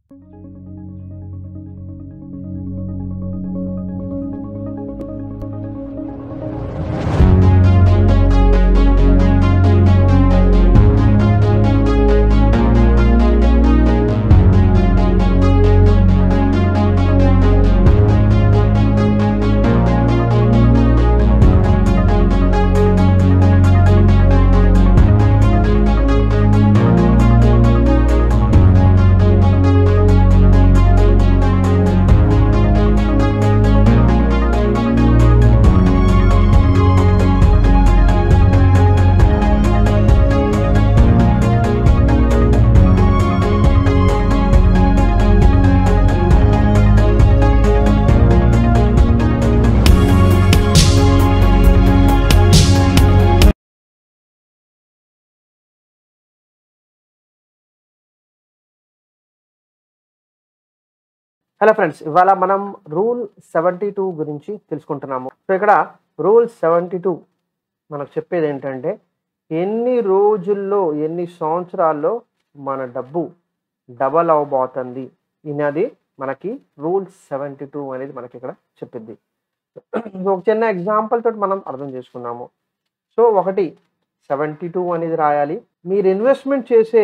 hello friends ఇవాళ మనం rule seventy two గురించి తెలుసుకుంటున్నాము సో ఇక్కడ రూల్ సెవెంటీ టూ మనకు చెప్పేది ఏంటంటే ఎన్ని రోజుల్లో ఎన్ని సంవత్సరాల్లో మన డబ్బు డబల్ అవబోతుంది ఇనది మనకి రూల్ సెవెంటీ టూ అనేది మనకి ఇక్కడ చెప్పింది సో ఒక చిన్న ఎగ్జాంపుల్ తోటి మనం అర్థం చేసుకున్నాము సో ఒకటి సెవెంటీ టూ అనేది రాయాలి మీరు ఇన్వెస్ట్మెంట్ చేసే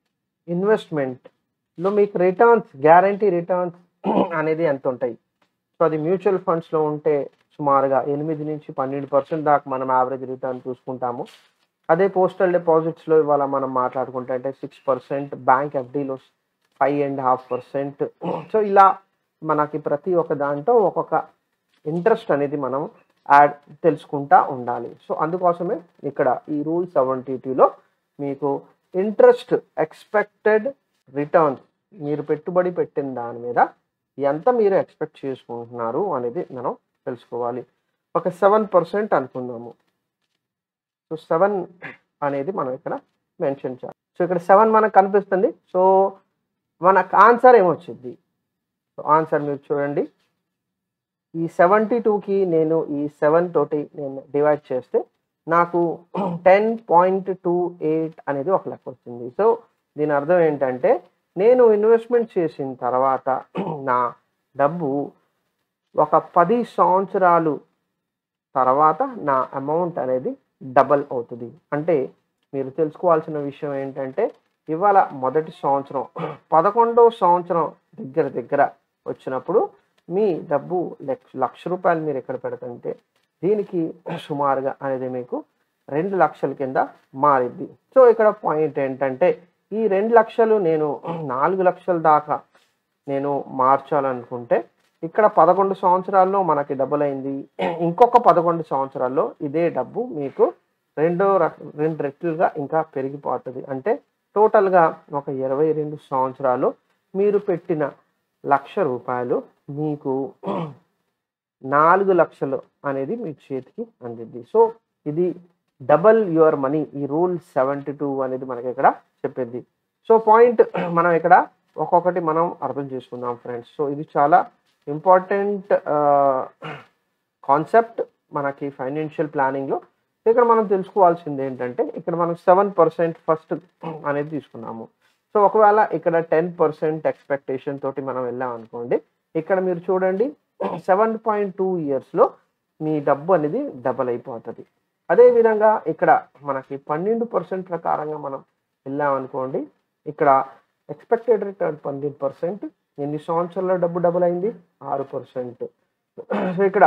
ఇన్వెస్ట్మెంట్లో మీకు రిటర్న్స్ గ్యారంటీ రిటర్న్స్ అనేది ఎంత ఉంటాయి సో అది మ్యూచువల్ ఫండ్స్లో ఉంటే సుమారుగా ఎనిమిది నుంచి పన్నెండు పర్సెంట్ దాకా మనం యావరేజ్ రిటర్న్ చూసుకుంటాము అదే పోస్టల్ డిపాజిట్స్లో ఇవాళ మనం మాట్లాడుకుంటే అంటే సిక్స్ పర్సెంట్ బ్యాంక్ ఎఫ్డీలో five and half percent so ఇలా మనకి ప్రతి ఒక్క దాంట్లో ఒక్కొక్క ఇంట్రెస్ట్ అనేది మనం యాడ్ తెలుసుకుంటా ఉండాలి సో అందుకోసమే ఇక్కడ ఈ రూల్ సెవెంటీ టూలో మీకు ఇంట్రెస్ట్ ఎక్స్పెక్టెడ్ రిటర్న్స్ మీరు పెట్టుబడి పెట్టిన దాని మీద ఎంత మీరు ఎక్స్పెక్ట్ చేసుకుంటున్నారు అనేది మనం తెలుసుకోవాలి ఒక సెవెన్ పర్సెంట్ అనుకుందాము సో సెవెన్ అనేది మనం ఇక్కడ మెన్షన్ చేయాలి సో ఇక్కడ సెవెన్ మనకు కనిపిస్తుంది సో మనకు ఆన్సర్ ఏమొచ్చింది సో ఆన్సర్ మీరు చూడండి ఈ సెవెంటీ టూకి నేను ఈ సెవెన్ తోటి నేను డివైడ్ చేస్తే నాకు టెన్ పాయింట్ టూ ఎయిట్ అనేది ఒక లెక్క వచ్చింది సో దీని అర్థం ఏంటంటే నేను ఇన్వెస్ట్మెంట్ చేసిన తర్వాత నా డబ్బు ఒక పది సంవత్సరాలు తర్వాత నా అమౌంట్ అనేది డబల్ అవుతుంది అంటే మీరు తెలుసుకోవాల్సిన విషయం ఏంటంటే ఇవాళ మొదటి సంవత్సరం పదకొండవ సంవత్సరం దగ్గర దగ్గర వచ్చినప్పుడు మీ డబ్బు లక్ష లక్ష రూపాయలు మీరు ఎక్కడ పెడుతుంటే దీనికి సుమారుగా అనేది మీకు రెండు లక్షల కింద మారిద్ది సో ఇక్కడ పాయింట్ ఏంటంటే ఈ రెండు లక్షలు నేను నాలుగు లక్షల దాకా నేను మార్చాలనుకుంటే ఇక్కడ పదకొండు సంవత్సరాల్లో మనకి డబుల్ అయింది ఇంకొక పదకొండు సంవత్సరాల్లో ఇదే డబ్బు మీకు రెండో ర- రెండు రెట్లుగా ఇంకా పెరిగిపోతుంది అంటే టోటల్గా ఒక ఇరవై రెండు సంవత్సరాలు మీరు పెట్టిన లక్ష రూపాయలు మీకు నాలుగు లక్షలు అనేది మీ చేతికి అందిద్ది సో ఇది డబల్ యువర్ మనీ ఈ రూల్ సెవెంటీ టూ అనేది మనకి ఇక్కడ చెప్పింది సో పాయింట్ మనం ఇక్కడ ఒక్కొక్కటి మనం అర్థం చేసుకుందాం ఫ్రెండ్స్ సో ఇది చాలా ఇంపార్టెంట్ కాన్సెప్ట్ మనకి ఫైనాన్షియల్ ప్లానింగ్లో ఇక్కడ మనం తెలుసుకోవాల్సింది ఏంటంటే ఇక్కడ మనం సెవెన్ పర్సెంట్ ఫస్ట్ అనేది తీసుకున్నాము సో ఒకవేళ ఇక్కడ టెన్ పర్సెంట్ ఎక్స్పెక్టేషన్ తోటి మనం వెళ్ళాం అనుకోండి ఇక్కడ మీరు చూడండి సెవెన్ పాయింట్ టూ ఇయర్స్లో మీ డబ్బు అనేది డబల్ అయిపోతుంది అదేవిధంగా ఇక్కడ మనకి పన్నెండు పర్సెంట్ ప్రకారంగా మనం వెళ్ళాం అనుకోండి ఇక్కడ ఎక్స్పెక్టెడ్ రిటర్న్ పన్నెండు పర్సెంట్ ఎన్ని సంవత్సరాల్లో డబ్బు డబుల్ అయింది ఆరు పర్సెంట్ సో ఇక్కడ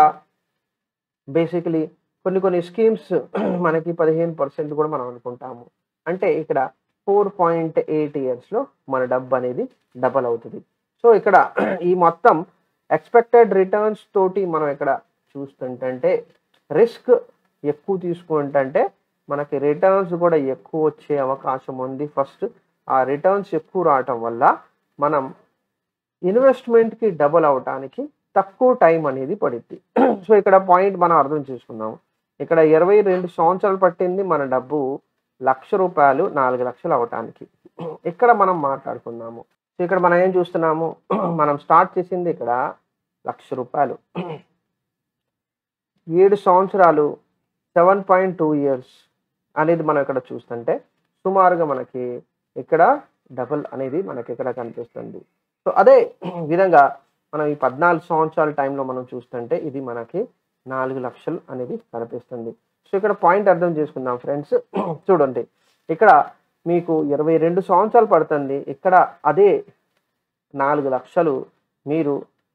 బేసికలీ కొన్ని కొన్ని స్కీమ్స్ మనకి పదిహేను పర్సెంట్ కూడా మనం అనుకుంటాము అంటే ఇక్కడ ఫోర్ పాయింట్ ఎయిట్ ఇయర్స్లో మన డబ్బు అనేది డబల్ అవుతుంది సో ఇక్కడ ఈ మొత్తం ఎక్స్పెక్టెడ్ రిటర్న్స్ తోటి మనం ఇక్కడ చూస్తుంటే రిస్క్ ఎక్కువ తీసుకుంటే మనకి రిటర్న్స్ కూడా ఎక్కువ వచ్చే అవకాశం ఉంది ఫస్ట్ ఆ రిటర్న్స్ ఎక్కువ రావటం వల్ల మనం ఇన్వెస్ట్మెంట్కి డబుల్ అవటానికి తక్కువ టైం అనేది పడుద్ది సో ఇక్కడ పాయింట్ మనం అర్థం చేసుకుందాం ఇక్కడ ఇరవై రెండు సంవత్సరాలు పట్టింది మన డబ్బు లక్ష రూపాయలు నాలుగు లక్షలు అవటానికి ఇక్కడ మనం మాట్లాడుకుందాము సో ఇక్కడ మనం ఏం చూస్తున్నాము మనం స్టార్ట్ చేసింది ఇక్కడ లక్ష రూపాయలు ఏడు సంవత్సరాలు సెవెన్ పాయింట్ టూ ఇయర్స్ అనేది మనం ఇక్కడ చూస్తుంటే సుమారుగా మనకి ఇక్కడ డబుల్ అనేది మనకి ఇక్కడ కనిపిస్తుంది సో అదే విధంగా మనం ఈ పద్నాలుగు సంవత్సరాల టైంలో మనం చూస్తుంటే ఇది మనకి నాలుగు లక్షలు అనేది కనిపిస్తుంది సో ఇక్కడ పాయింట్ అర్థం చేసుకుందాం ఫ్రెండ్స్ చూడండి ఇక్కడ మీకు ఇరవై రెండు సంవత్సరాలు పడుతుంది ఇక్కడ అదే నాలుగు లక్షలు మీరు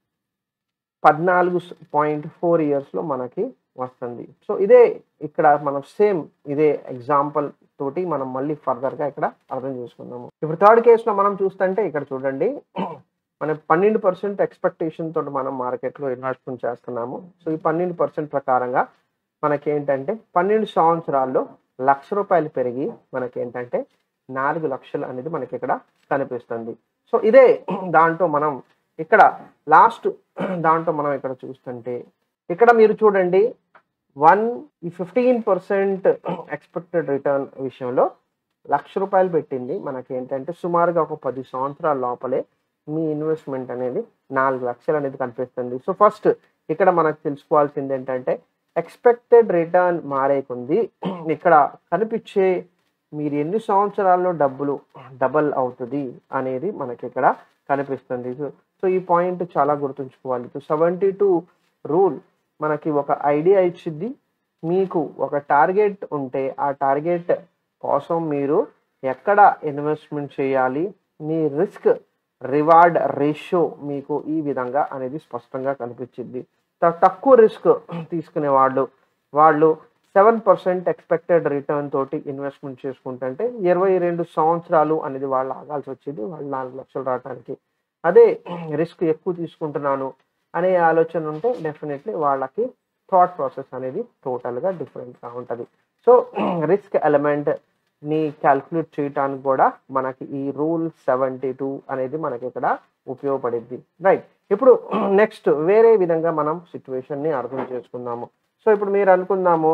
పద్నాలుగు పాయింట్ ఫోర్ ఇయర్స్లో మనకి వస్తుంది సో ఇదే ఇక్కడ మనం సేమ్ ఇదే ఎగ్జాంపుల్ తోటి మనం మళ్ళీ ఫర్దర్గా ఇక్కడ అర్థం చేసుకుందాము ఇప్పుడు థర్డ్ కేసులో మనం చూస్తుంటే ఇక్కడ చూడండి మనం పన్నెండు పర్సెంట్ ఎక్స్పెక్టేషన్ తోటి మనం మార్కెట్లో ఇన్వెస్ట్మెంట్ చేస్తున్నాము సో ఈ పన్నెండు పర్సెంట్ ప్రకారంగా మనకేంటంటే పన్నెండు సంవత్సరాల్లో లక్ష రూపాయలు పెరిగి మనకేంటంటే నాలుగు లక్షలు అనేది మనకి ఇక్కడ కనిపిస్తుంది సో ఇదే దాంట్లో మనం ఇక్కడ లాస్ట్ దాంట్లో మనం ఇక్కడ చూస్తుంటే ఇక్కడ మీరు చూడండి వన్ ఈ ఫిఫ్టీన్ పర్సెంట్ ఎక్స్పెక్టెడ్ రిటర్న్ విషయంలో లక్ష రూపాయలు పెట్టింది మనకి ఏంటంటే సుమారుగా ఒక పది సంవత్సరాల లోపలే మీ ఇన్వెస్ట్మెంట్ అనేది నాలుగు లక్షలు అనేది కనిపిస్తుంది సో ఫస్ట్ ఇక్కడ మనకు తెలుసుకోవాల్సింది ఏంటంటే ఎక్స్పెక్టెడ్ రిటర్న్ మారే కొంది ఇక్కడ కనిపించే మీరు ఎన్ని సంవత్సరాల్లో డబ్బులు డబల్ అవుతుంది అనేది మనకి ఇక్కడ కనిపిస్తుంది సో సో ఈ పాయింట్ చాలా గుర్తుంచుకోవాలి సో సెవెంటీ టూ రూల్ మనకి ఒక ఐడియా ఇచ్చిద్ది మీకు ఒక టార్గెట్ ఉంటే ఆ టార్గెట్ కోసం మీరు ఎక్కడ ఇన్వెస్ట్మెంట్ చేయాలి మీ రిస్క్ రివార్డ్ రేషియో మీకు ఈ విధంగా అనేది స్పష్టంగా కనిపించింది తక్కువ రిస్క్ తీసుకునే వాళ్ళు వాళ్ళు సెవెన్ పర్సెంట్ ఎక్స్పెక్టెడ్ రిటర్న్ తోటి ఇన్వెస్ట్మెంట్ చేసుకుంటుంటే ఇరవై రెండు సంవత్సరాలు అనేది వాళ్ళు ఆగాల్సి వచ్చింది వాళ్ళు నాలుగు లక్షలు రావడానికి అదే రిస్క్ ఎక్కువ తీసుకుంటున్నాను అనే ఆలోచన ఉంటే డెఫినెట్లీ వాళ్ళకి థాట్ ప్రాసెస్ అనేది టోటల్గా డిఫరెంట్గా ఉంటుంది సో రిస్క్ ఎలిమెంట్ ని క్యాల్కులేట్ చేయడానికి కూడా మనకి ఈ రూల్ సెవెంటీ టూ అనేది మనకి ఇక్కడ ఉపయోగపడింది రైట్ ఇప్పుడు నెక్స్ట్ వేరే విధంగా మనం సిచ్యువేషన్ని అర్థం చేసుకుందాము సో ఇప్పుడు మీరు అనుకుందాము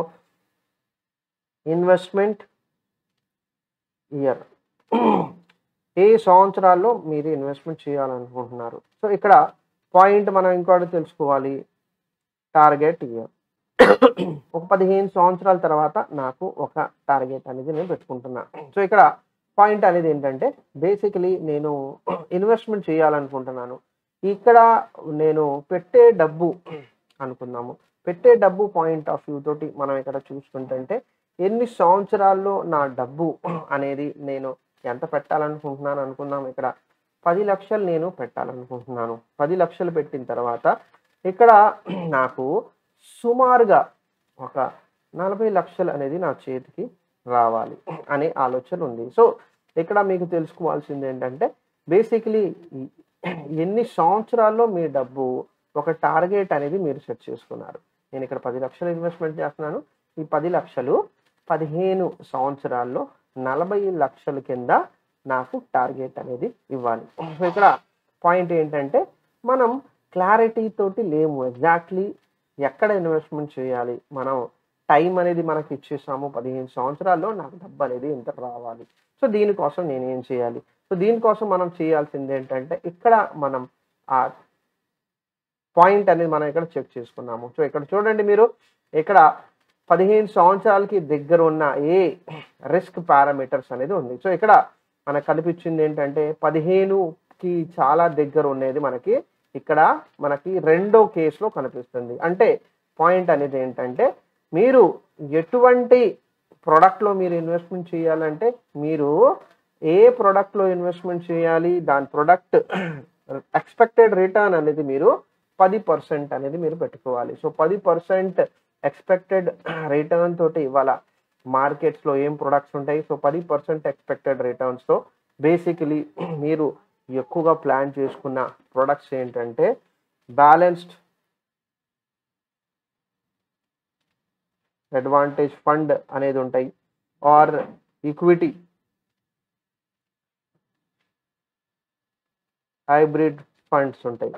ఇన్వెస్ట్మెంట్ ఇయర్ ఏ సంవత్సరాల్లో మీరు ఇన్వెస్ట్మెంట్ చేయాలనుకుంటున్నారు సో ఇక్కడ పాయింట్ మనం ఇంకోటి తెలుసుకోవాలి టార్గెట్ ఇయర్ ఒక పదిహేను సంవత్సరాల తర్వాత నాకు ఒక టార్గెట్ అనేది నేను పెట్టుకుంటున్నా సో ఇక్కడ పాయింట్ అనేది ఏంటంటే బేసికలీ నేను ఇన్వెస్ట్మెంట్ చేయాలనుకుంటున్నాను ఇక్కడ నేను పెట్టే డబ్బు అనుకుందాము పెట్టే డబ్బు పాయింట్ ఆఫ్ వ్యూ తోటి మనం ఇక్కడ చూసుకుంటుంటే ఎన్ని సంవత్సరాల్లో నా డబ్బు అనేది నేను ఎంత పెట్టాలనుకుంటున్నాను అనుకుందాం ఇక్కడ పది లక్షలు నేను పెట్టాలనుకుంటున్నాను పది లక్షలు పెట్టిన తర్వాత ఇక్కడ నాకు సుమారుగా ఒక నలభై లక్షలు అనేది నా చేతికి రావాలి అనే ఆలోచన ఉంది సో ఇక్కడ మీకు తెలుసుకోవాల్సింది ఏంటంటే బేసికలీ ఎన్ని సంవత్సరాల్లో మీ డబ్బు ఒక టార్గెట్ అనేది మీరు సెట్ చేసుకున్నారు నేను ఇక్కడ పది లక్షలు ఇన్వెస్ట్మెంట్ చేస్తున్నాను ఈ పది లక్షలు పదిహేను సంవత్సరాల్లో నలభై లక్షల కింద నాకు టార్గెట్ అనేది ఇవ్వాలి సో ఇక్కడ పాయింట్ ఏంటంటే మనం క్లారిటీ తోటి లేము ఎగ్జాక్ట్లీ ఎక్కడ ఇన్వెస్ట్మెంట్ చేయాలి మనం టైం అనేది మనకి ఇచ్చేసాము పదిహేను సంవత్సరాల్లో నాకు డబ్బు అనేది ఇంత రావాలి సో దీనికోసం నేను ఏం చేయాలి సో దీనికోసం మనం చేయాల్సింది ఏంటంటే ఇక్కడ మనం ఆ పాయింట్ అనేది మనం ఇక్కడ చెక్ చేసుకున్నాము సో ఇక్కడ చూడండి మీరు ఇక్కడ పదిహేను సంవత్సరాలకి దగ్గర ఉన్న ఏ రిస్క్ పారామీటర్స్ అనేది ఉంది సో ఇక్కడ మనకు కనిపించింది ఏంటంటే పదిహేనుకి చాలా దగ్గర ఉండేది మనకి ఇక్కడ మనకి రెండో కేసులో కనిపిస్తుంది అంటే పాయింట్ అనేది ఏంటంటే మీరు ఎటువంటి ప్రోడక్ట్లో మీరు ఇన్వెస్ట్మెంట్ చేయాలంటే మీరు ఏ ప్రోడక్ట్లో ఇన్వెస్ట్మెంట్ చేయాలి దాని ప్రొడక్ట్ ఎక్స్పెక్టెడ్ రిటర్న్ అనేది మీరు పది పర్సెంట్ అనేది మీరు పెట్టుకోవాలి సో పది పర్సెంట్ ఎక్స్పెక్టెడ్ రిటర్న్ తోటి ఇవాళ మార్కెట్స్లో ఏం ప్రొడక్ట్స్ ఉంటాయి సో పది పర్సెంట్ ఎక్స్పెక్టెడ్ రిటర్న్స్తో బేసికలీ మీరు ఎక్కువగా ప్లాన్ చేసుకున్న ప్రొడక్ట్స్ ఏంటంటే బ్యాలెన్స్డ్ అడ్వాంటేజ్ ఫండ్ అనేది ఉంటాయి ఆర్ ఈక్విటీ హైబ్రిడ్ ఫండ్స్ ఉంటాయి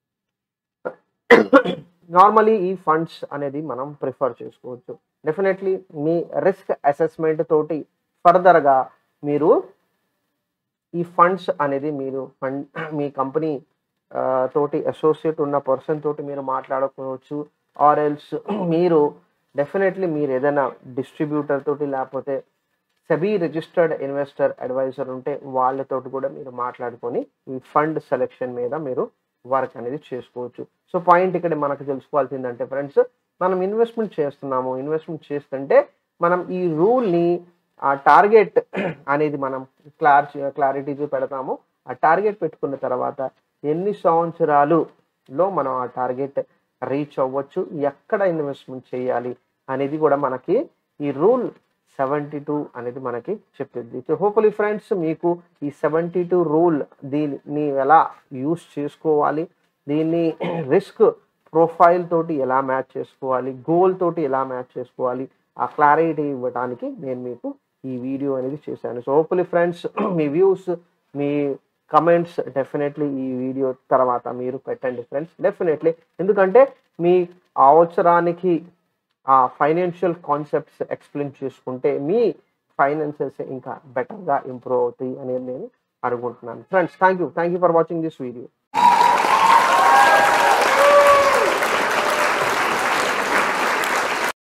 నార్మలీ ఈ ఫండ్స్ అనేది మనం ప్రిఫర్ చేసుకోవచ్చు డెఫినెట్లీ మీ రిస్క్ అసెస్మెంట్ తోటి ఫర్దర్గా మీరు ఈ ఫండ్స్ అనేది మీరు ఫండ్ మీ కంపెనీ తోటి అసోసియేట్ ఉన్న పర్సన్ తోటి మీరు మాట్లాడుకోవచ్చు ఆర్ ఎల్స్ మీరు డెఫినెట్లీ మీరు ఏదైనా డిస్ట్రిబ్యూటర్ తోటి లేకపోతే సెబీ రిజిస్టర్డ్ ఇన్వెస్టర్ అడ్వైజర్ ఉంటే వాళ్ళతోటి కూడా మీరు మాట్లాడుకొని ఈ ఫండ్ సెలెక్షన్ మీద మీరు వర్క్ అనేది చేసుకోవచ్చు సో పాయింట్ ఇక్కడ మనకు తెలుసుకోవాల్సిందంటే ఫ్రెండ్స్ మనం ఇన్వెస్ట్మెంట్ చేస్తున్నాము ఇన్వెస్ట్మెంట్ చేస్తుంటే మనం ఈ రూల్ని ఆ టార్గెట్ అనేది మనం క్లార్ క్లారిటీ పెడతాము ఆ టార్గెట్ పెట్టుకున్న తర్వాత ఎన్ని సంవత్సరాలులో మనం ఆ టార్గెట్ రీచ్ అవ్వచ్చు ఎక్కడ ఇన్వెస్ట్మెంట్ చేయాలి అనేది కూడా మనకి ఈ రూల్ సెవెంటీ టూ అనేది మనకి చెప్తుంది సో హోప్ఫుల్లీ ఫ్రెండ్స్ మీకు ఈ సెవెంటీ టూ రూల్ దీన్ని ఎలా యూస్ చేసుకోవాలి దీన్ని రిస్క్ ప్రొఫైల్ తోటి ఎలా మ్యాచ్ చేసుకోవాలి గోల్ తోటి ఎలా మ్యాచ్ చేసుకోవాలి ఆ క్లారిటీ ఇవ్వడానికి నేను మీకు ఈ వీడియో అనేది చేశాను సో హోప్ఫుల్లీ ఫ్రెండ్స్ మీ వ్యూస్ మీ కమెంట్స్ డెఫినెట్లీ ఈ వీడియో తర్వాత మీరు పెట్టండి ఫ్రెండ్స్ డెఫినెట్లీ ఎందుకంటే మీ అవసరానికి ఆ ఫైనాన్షియల్ కాన్సెప్ట్స్ ఎక్స్ప్లెయిన్ చేసుకుంటే మీ ఫైనాన్సెస్ ఇంకా బెటర్గా ఇంప్రూవ్ అవుతాయి అనేది నేను అనుకుంటున్నాను friends thank you thank you for watching this video